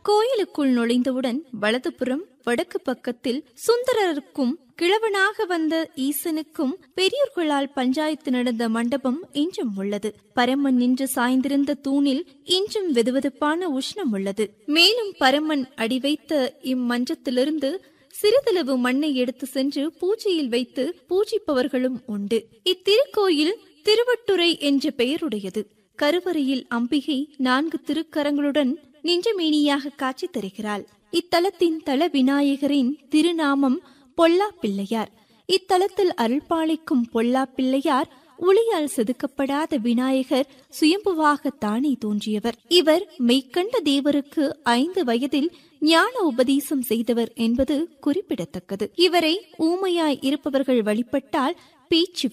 கோயிலுக்குள் நுழைந்தவுடன் வலதுபுறம் வடக்கு பக்கத்தில் சுந்தரருக்கும் கிழவனாக வந்த ஈசனுக்கும் பெரியோர்களால் பஞ்சாயத்து நடந்த மண்டபம் இன்றும் உள்ளது பரமன் நின்று சாய்ந்திருந்த தூணில் இன்றும் வெதுவெதுப்பான உஷ்ணம் உள்ளது மேலும் பரமன் அடி வைத்த இம்மன்றத்திலிருந்து சிறிதளவு மண்ணை எடுத்து சென்று பூஜையில் வைத்து பூஜிப்பவர்களும் உண்டு இத்திருக்கோயில் திருவட்டுரை என்ற பெயருடையது கருவறையில் அம்பிகை நான்கு திருக்கரங்களுடன் நின்றமேனியாக காட்சி தருகிறாள் இத்தலத்தின் தல விநாயகரின் திருநாமம் பொல்லா பிள்ளையார் இத்தலத்தில் அருள்பாலிக்கும் பொல்லா பிள்ளையார் ஒளியால் செதுக்கப்படாத விநாயகர் சுயம்புவாக தானே தோன்றியவர் இவர் மெய்க்கண்ட தேவருக்கு ஐந்து வயதில் ஞான உபதேசம் செய்தவர் என்பது குறிப்பிடத்தக்கது இவரை ஊமையாய் இருப்பவர்கள் வழிபட்டால் பேச்சு